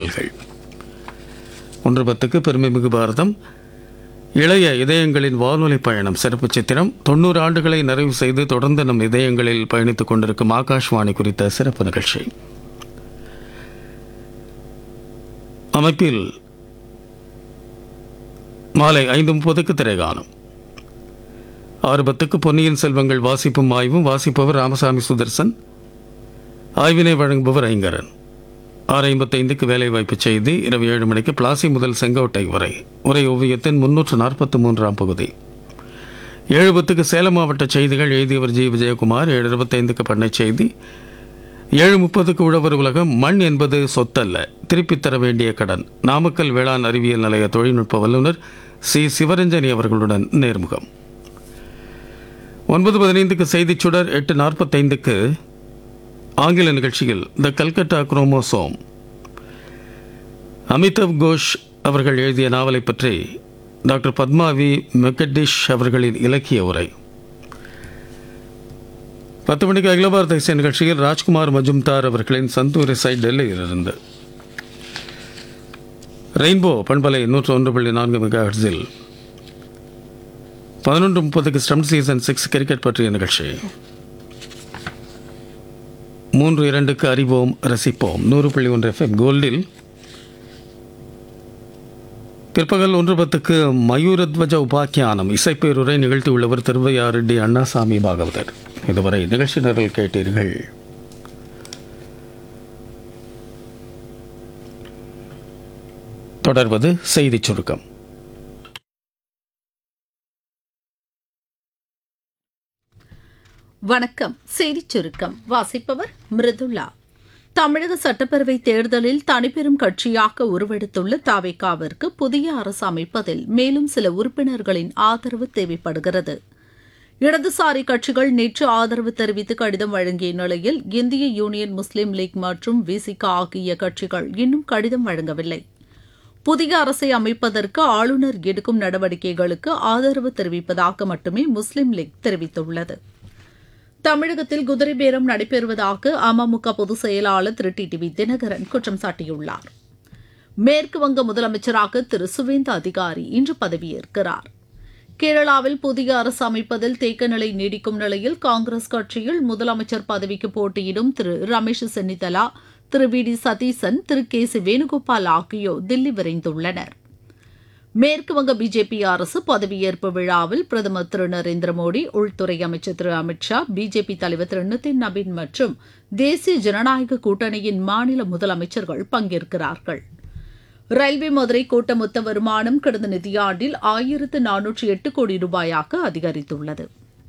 பாடல்கள் ஒன்று பத்துக்கு பெருமைமிகு பாரதம் இளைய இதயங்களின் வானொலி பயணம் சிறப்பு சித்திரம் தொண்ணூறு ஆண்டுகளை நிறைவு செய்து தொடர்ந்து நம் இதயங்களில் பயணித்துக் கொண்டிருக்கும் ஆகாஷ்வாணி குறித்த சிறப்பு நிகழ்ச்சி அமைப்பில் மாலை ஐந்து முப்பதுக்கு திரைகாணும் ஆறு பத்துக்கு பொன்னியின் செல்வங்கள் வாசிப்பும் ஆய்வும் வாசிப்பவர் ராமசாமி சுதர்சன் ஆய்வினை வழங்குபவர் ஐங்கரன் ஆறு ஐம்பத்தைந்துக்கு வேலைவாய்ப்பு செய்தி இரவு ஏழு மணிக்கு பிளாசி முதல் செங்கோட்டை வரை உரை ஓவியத்தின் முன்னூற்று நாற்பத்தி மூன்றாம் பகுதி ஏழு பத்துக்கு சேலம் மாவட்ட செய்திகள் எழுதியவர் ஜி விஜயகுமார் ஏழு இருபத்தைந்துக்கு பண்ணை செய்தி ஏழு முப்பதுக்கு உழவர் உலகம் மண் என்பது சொத்தல்ல திருப்பித் தர வேண்டிய கடன் நாமக்கல் வேளாண் அறிவியல் நிலைய தொழில்நுட்ப வல்லுநர் சி சிவரஞ்சனி அவர்களுடன் நேர்முகம் ஒன்பது பதினைந்துக்கு செய்திச் சுடர் எட்டு நாற்பத்தைந்துக்கு ஆங்கில நிகழ்ச்சியில் த கல்கட்டா குரோமோசோம் அமிதாப் கோஷ் அவர்கள் எழுதிய நாவலை பற்றி டாக்டர் பத்மாவி மெக்கடிஷ் அவர்களின் இலக்கிய உரை பத்து மணிக்கு அகில பாரத இசை நிகழ்ச்சியில் ராஜ்குமார் மஜும்தார் அவர்களின் சந்தூர் இசை டெல்லியிலிருந்து ரெயின்போ பண்பலை நூற்று ஒன்று புள்ளி நான்கு மெகா ஹெர்ட்ஸில் பதினொன்று முப்பதுக்கு ஸ்டம் சீசன் சிக்ஸ் கிரிக்கெட் பற்றிய நிகழ்ச்சி மூன்று இரண்டுக்கு அறிவோம் ரசிப்போம் நூறு புள்ளி ஒன்று எஃப்எம் கோல்டில் பிற்பகல் ஒன்று பத்துக்கு மயூரத்வஜ உபாக்கியானம் இசைப்பேருரை நிகழ்த்தியுள்ளவர் திருவையாரெட்டி அண்ணாசாமி பாகவதர் இதுவரை நிகழ்ச்சி நிரல் கேட்டீர்கள் தொடர்வது செய்திச் சுருக்கம் வணக்கம் செய்திச் சுருக்கம் வாசிப்பவர் மிருதுளா தமிழக சட்டப்பேரவை தேர்தலில் தனிப்பெரும் கட்சியாக உருவெடுத்துள்ள தாவேகாவிற்கு புதிய அரசு அமைப்பதில் மேலும் சில உறுப்பினர்களின் ஆதரவு தேவைப்படுகிறது இடதுசாரி கட்சிகள் நேற்று ஆதரவு தெரிவித்து கடிதம் வழங்கிய நிலையில் இந்திய யூனியன் முஸ்லீம் லீக் மற்றும் விசிகா ஆகிய கட்சிகள் இன்னும் கடிதம் வழங்கவில்லை புதிய அரசை அமைப்பதற்கு ஆளுநர் எடுக்கும் நடவடிக்கைகளுக்கு ஆதரவு தெரிவிப்பதாக மட்டுமே முஸ்லீம் லீக் தெரிவித்துள்ளது தமிழகத்தில் குதிரை பேரம் நடைபெறுவதாக அமமுக பொதுச் செயலாளர் திரு டி டிவி தினகரன் குற்றம் சாட்டியுள்ளார் மேற்கு வங்க முதலமைச்சராக திரு சுவேந்த அதிகாரி இன்று பதவியேற்கிறார் கேரளாவில் புதிய அரசு அமைப்பதில் தேக்க நிலை நீடிக்கும் நிலையில் காங்கிரஸ் கட்சியில் முதலமைச்சர் பதவிக்கு போட்டியிடும் திரு ரமேஷ் சென்னிதலா திரு வி டி சதீசன் திரு கே சி வேணுகோபால் ஆகியோர் தில்லி விரைந்துள்ளனர் மேற்கு வங்க பிஜேபி அரசு பதவியேற்பு விழாவில் பிரதமர் திரு நரேந்திர மோடி உள்துறை அமைச்சர் திரு அமித் ஷா பிஜேபி தலைவர் திரு நிதின் நபீன் மற்றும் தேசிய ஜனநாயக கூட்டணியின் மாநில முதலமைச்சர்கள் பங்கேற்கிறார்கள் ரயில்வே மதுரை கூட்ட மொத்த வருமானம் கடந்த நிதியாண்டில் ஆயிரத்து நானூற்றி எட்டு கோடி ரூபாயாக அதிகரித்துள்ளது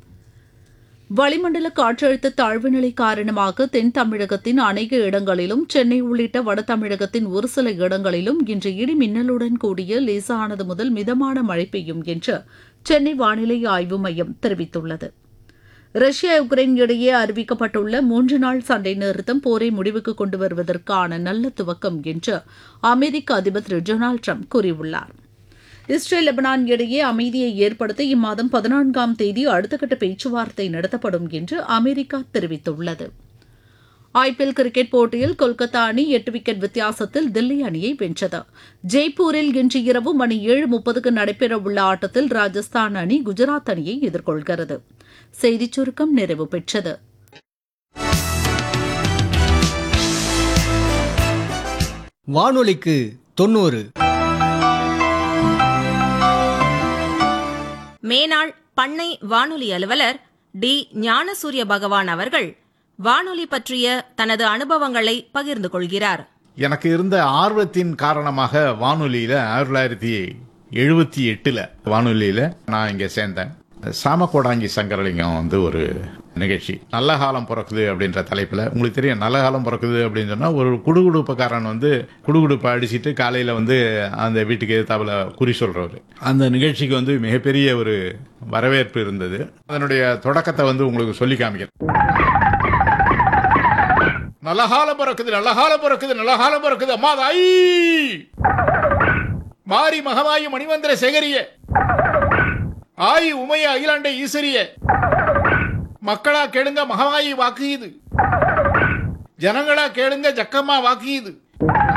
வளிமண்டல காற்றழுத்த தாழ்வு நிலை காரணமாக தென் தமிழகத்தின் அநேக இடங்களிலும் சென்னை உள்ளிட்ட வட தமிழகத்தின் ஒரு சில இடங்களிலும் இன்று இடி மின்னலுடன் கூடிய லேசானது முதல் மிதமான மழை பெய்யும் என்று சென்னை வானிலை ஆய்வு மையம் தெரிவித்துள்ளது ரஷ்யா உக்ரைன் இடையே அறிவிக்கப்பட்டுள்ள மூன்று நாள் சண்டை நிறுத்தம் போரை முடிவுக்கு கொண்டு வருவதற்கான நல்ல துவக்கம் என்று அமெரிக்க அதிபர் திரு டொனால்டு ட்ரம்ப் கூறியுள்ளார் இஸ்ரேல் லெபனான் இடையே அமைதியை ஏற்படுத்த இம்மாதம் பதினான்காம் தேதி அடுத்த கட்ட பேச்சுவார்த்தை நடத்தப்படும் என்று அமெரிக்கா தெரிவித்துள்ளது ஐபிஎல் கிரிக்கெட் போட்டியில் கொல்கத்தா அணி எட்டு விக்கெட் வித்தியாசத்தில் தில்லி அணியை வென்றது ஜெய்ப்பூரில் இன்று இரவு மணி ஏழு முப்பதுக்கு நடைபெறவுள்ள ஆட்டத்தில் ராஜஸ்தான் அணி குஜராத் அணியை எதிர்கொள்கிறது செய்திச் சுருக்கம் நிறைவு பெற்றது வானொலிக்கு தொண்ணூறு மேனாள் பண்ணை வானொலி அலுவலர் டி ஞானசூரிய பகவான் அவர்கள் வானொலி பற்றிய தனது அனுபவங்களை பகிர்ந்து கொள்கிறார் எனக்கு இருந்த ஆர்வத்தின் காரணமாக வானொலியில ஆயிரத்தி தொள்ளாயிரத்தி எழுபத்தி எட்டுல வானொலியில நான் இங்க சேர்ந்தேன் சாமக்கோடாங்கி சங்கரலிங்கம் வந்து ஒரு நிகழ்ச்சி நல்ல காலம் பிறக்குது அப்படின்ற தலைப்புல உங்களுக்கு தெரியும் நல்ல காலம் பிறக்குது அப்படின்னு சொன்னா ஒரு குடுகுடுப்புக்காரன் வந்து குடுகுடுப்பை அடிச்சிட்டு காலையில வந்து அந்த வீட்டுக்கு எதிர்த்தாப்புல குறி சொல்றவர் அந்த நிகழ்ச்சிக்கு வந்து மிகப்பெரிய ஒரு வரவேற்பு இருந்தது அதனுடைய தொடக்கத்தை வந்து உங்களுக்கு சொல்லி காமிக்கிறேன் நல்ல காலம் பிறக்குது நல்ல காலம் பிறக்குது நல்ல காலம் பிறக்குது அம்மா தாய் மாரி மகமாயி மணிவந்திர சேகரிய ஆயி உமைய அகிலாண்டை ஈஸ்வரிய மக்களா கேளுங்க மகமாயி வாக்குயுது ஜனங்களா கேளுங்க ஜக்கம்மா வாக்குயுது